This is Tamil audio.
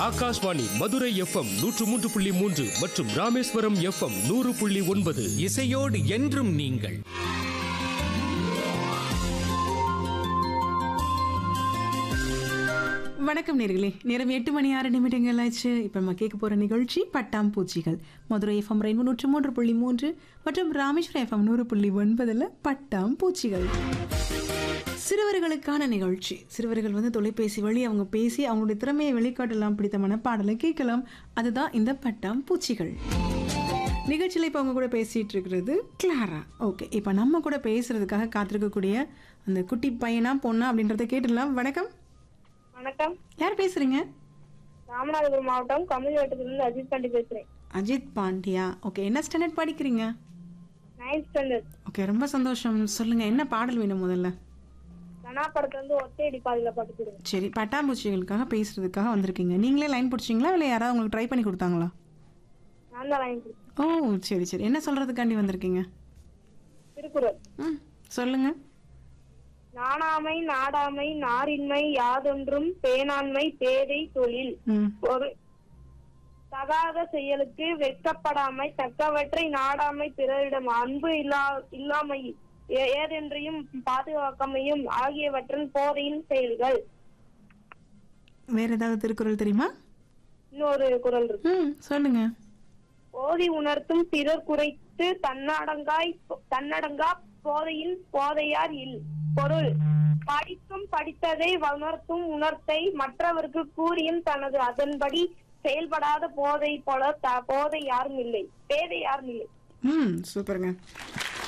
ஆகாஷ்வாணி மதுரை எஃப்எம் நூற்று மூன்று புள்ளி மூன்று மற்றும் ராமேஸ்வரம் எஃப்எம் நூறு புள்ளி ஒன்பது இசையோடு என்றும் நீங்கள் வணக்கம் நேர்களே நேரம் எட்டு மணி ஆறு நிமிடங்கள் ஆச்சு இப்போ நம்ம கேட்க போகிற நிகழ்ச்சி பட்டாம்பூச்சிகள் மதுரை எஃப்எம் ரெண்டு நூற்று மூன்று புள்ளி மூன்று மற்றும் ராமேஸ்வரம் எஃப்எம் நூறு புள்ளி ஒன்பதில் பட்டாம்பூச்சிகள் சிறுவர்களுக்கான நிகழ்ச்சி சிறுவர்கள் வந்து தொலைபேசி வழி அவங்க பேசி அவங்களுடைய திறமையை வெளிக்காட்டலாம் பிடித்தமான பாடலை கேட்கலாம் அதுதான் இந்த பட்டாம்பூச்சிகள் நிகழ்ச்சியில் இப்போ அவங்க கூட பேசிகிட்டு இருக்கிறது கிளாரா ஓகே இப்போ நம்ம கூட பேசுறதுக்காக காத்திருக்கக்கூடிய அந்த குட்டி பையனா பொண்ணா அப்படின்றத கேட்டுடலாம் வணக்கம் வணக்கம் யார் பேசுறீங்க ராமநாதபுரம் மாவட்டம் கமலிவட்டத்திலிருந்து அஜித் பாண்டி பேசுறேன் அஜித் பாண்டியா ஓகே என்ன ஸ்டாண்டர்ட் படிக்கிறீங்க நைன்த் ஸ்டாண்டர்ட் ஓகே ரொம்ப சந்தோஷம் சொல்லுங்க என்ன பாடல் வேணும் முதல்ல கனா படத்துல இருந்து ஒத்தையடி பாதையில பாட்டு போடுங்க சரி பட்டாம்பூச்சிகளுக்காக பேசுறதுக்காக வந்திருக்கீங்க நீங்களே லைன் பிடிச்சிங்களா இல்லை யாராவது உங்களுக்கு ட்ரை பண்ணி கொடுத்தாங்களா நான் தான் லைன் ஓ சரி சரி என்ன சொல்றதுக்காண்டி வந்திருக்கீங்க திருக்குறள் ம் சொல்லுங்க நாணாமை நாடாமை நாரின்மை யாதொன்றும் பேணாண்மை பேதை தொழில் ம் ஒரு தகாத செயலுக்கு வெட்கப்படாமை தக்கவற்றை நாடாமை பிறரிடம் அன்பு இல்லா இல்லாமை ஏ- ஏதென்றையும் பாதுகாக்காமையும் ஆகியவற்றின் போதையின் செயல்கள் வேற ஏதாவது திருக்குறள் தெரியுமா இன்னொரு குறள் இருக்கு ம் சொல்லுங்க ஓதி உணர்த்தும் பிறர் குறைத்து தன்னடங்காய் தன்னடங்கா போதையின் போதையார் இல் பொருள் படிக்கும் படித்ததை உணர்த்தும் உணர்த்தை மற்றவருக்கு கூறியும் தனது அதன்படி செயல்படாத போதை போல த- போதை யாரும் இல்லை பேதை யாரும் இல்லை ம் சூப்பருங்க